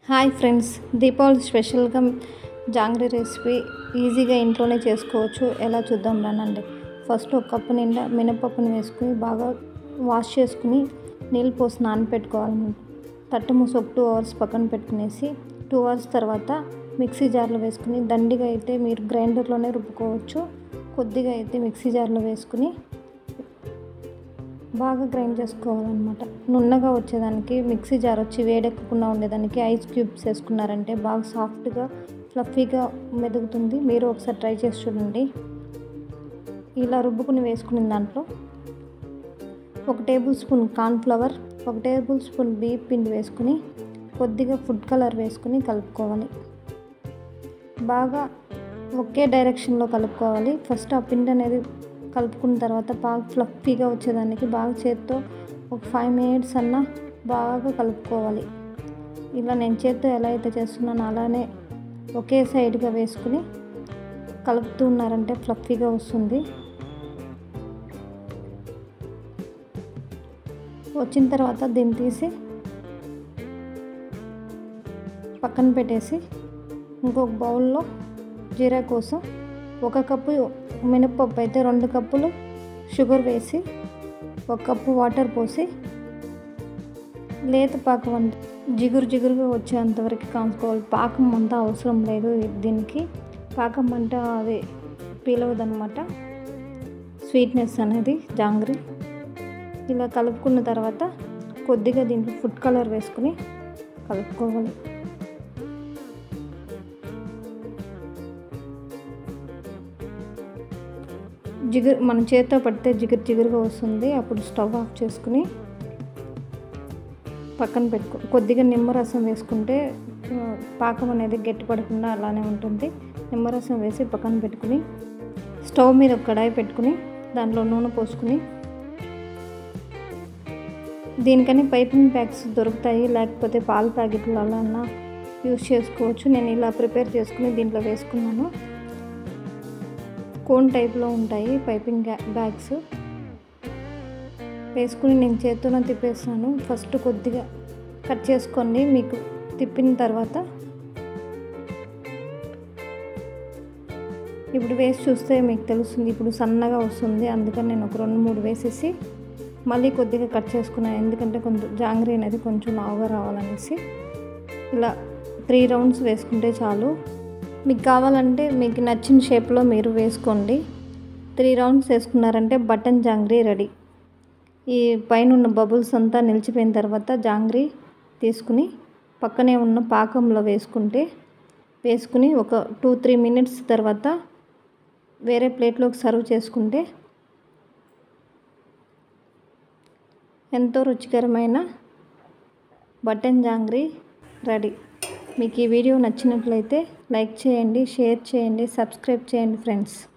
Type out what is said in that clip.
hi friends Deepavali స్పెషల్గా jangri recipe ఈజీగా ఇంట్లోనే చేసుకోవచ్చు ఎలా చూద్దాం రానండి ఫస్ట్ ఒక కప్పు నిండా మినపప్పుని వేసుకుని బాగా వాష్ చేసుకుని నీళ్ళు పోసి నానబెట్టుకోవాలి తట్టు మూసి ఒక టూ అవర్స్ పక్కన పెట్టుకునేసి టూ అవర్స్ తర్వాత మిక్సీ జార్లో వేసుకుని దండిగా అయితే మీరు గ్రైండర్లోనే రుబ్బుకోవచ్చు కొద్దిగా అయితే మిక్సీ జార్లో వేసుకుని బాగా గ్రైండ్ చేసుకోవాలన్నమాట నున్నగా వచ్చేదానికి మిక్సీ జార్ వచ్చి వేడెక్కకుండా ఉండేదానికి ఐస్ క్యూబ్స్ వేసుకున్నారంటే బాగా సాఫ్ట్గా ఫ్లఫీగా మెదుగుతుంది మీరు ఒకసారి ట్రై చేసి చూడండి ఇలా రుబ్బుకుని వేసుకున్న దాంట్లో ఒక టేబుల్ స్పూన్ కార్న్ఫ్లవర్ ఒక టేబుల్ స్పూన్ బియ్య పిండి వేసుకుని కొద్దిగా ఫుడ్ కలర్ వేసుకుని కలుపుకోవాలి బాగా ఒకే డైరెక్షన్లో కలుపుకోవాలి ఫస్ట్ ఆ పిండి అనేది కలుపుకున్న తర్వాత బాగా ఫ్లఫీగా వచ్చేదానికి బాగా చేత్తో ఒక ఫైవ్ మినిట్స్ అన్న బాగా కలుపుకోవాలి ఇలా నేను చేత్తో ఎలా అయితే చేస్తున్నానో అలానే ఒకే సైడ్గా వేసుకుని కలుపుతూ ఉన్నారంటే ఫ్లఫీగా వస్తుంది వచ్చిన తర్వాత దీన్ని తీసి పక్కన పెట్టేసి ఇంకొక బౌల్లో జీరా కోసం ఒక కప్పు మినప్పప్పు అయితే రెండు కప్పులు షుగర్ వేసి ఒక కప్పు వాటర్ పోసి లేత పాకం అంత జిగురు జిగురుగా వచ్చేంతవరకు కాంచుకోవాలి పాకం అంతా అవసరం లేదు దీనికి పాకం అంట అది పీలవదనమాట స్వీట్నెస్ అనేది జాంగ్రీ ఇలా కలుపుకున్న తర్వాత కొద్దిగా దీంట్లో ఫుడ్ కలర్ వేసుకుని కలుపుకోవాలి జిగురు మన చేతితో పడితే జిగురు జిగురుగా వస్తుంది అప్పుడు స్టవ్ ఆఫ్ చేసుకుని పక్కన పెట్టుకో కొద్దిగా నిమ్మరసం వేసుకుంటే పాకం అనేది గట్టిపడకుండా అలానే ఉంటుంది నిమ్మరసం వేసి పక్కన పెట్టుకుని స్టవ్ మీద ఒక కడాయి పెట్టుకుని దాంట్లో నూనె పోసుకుని దీనికని పైపింగ్ ప్యాక్స్ దొరుకుతాయి లేకపోతే పాల ప్యాకెట్లు అలా యూస్ చేసుకోవచ్చు నేను ఇలా ప్రిపేర్ చేసుకుని దీంట్లో వేసుకున్నాను కోన్ టైప్లో ఉంటాయి పైపింగ్ బ్యాగ్స్ వేసుకుని నేను చేతితోనే తిప్పేస్తాను ఫస్ట్ కొద్దిగా కట్ చేసుకోండి మీకు తిప్పిన తర్వాత ఇప్పుడు వేసి చూస్తే మీకు తెలుస్తుంది ఇప్పుడు సన్నగా వస్తుంది అందుకని నేను ఒక రెండు మూడు వేసేసి మళ్ళీ కొద్దిగా కట్ చేసుకున్నాను ఎందుకంటే కొంచెం జాంగ్రీ అనేది కొంచెం లావుగా రావాలనేసి ఇలా త్రీ రౌండ్స్ వేసుకుంటే చాలు మీకు కావాలంటే మీకు నచ్చిన షేప్లో మీరు వేసుకోండి త్రీ రౌండ్స్ వేసుకున్నారంటే బటన్ జాంగ్రీ రెడీ ఈ పైన ఉన్న బబుల్స్ అంతా నిలిచిపోయిన తర్వాత జాంగ్రీ తీసుకుని పక్కనే ఉన్న పాకంలో వేసుకుంటే వేసుకుని ఒక టూ త్రీ మినిట్స్ తర్వాత వేరే ప్లేట్లోకి సర్వ్ చేసుకుంటే ఎంతో రుచికరమైన బటన్ జాంగ్రీ రెడీ మీకు ఈ వీడియో నచ్చినట్లయితే లైక్ చేయండి షేర్ చేయండి సబ్స్క్రైబ్ చేయండి ఫ్రెండ్స్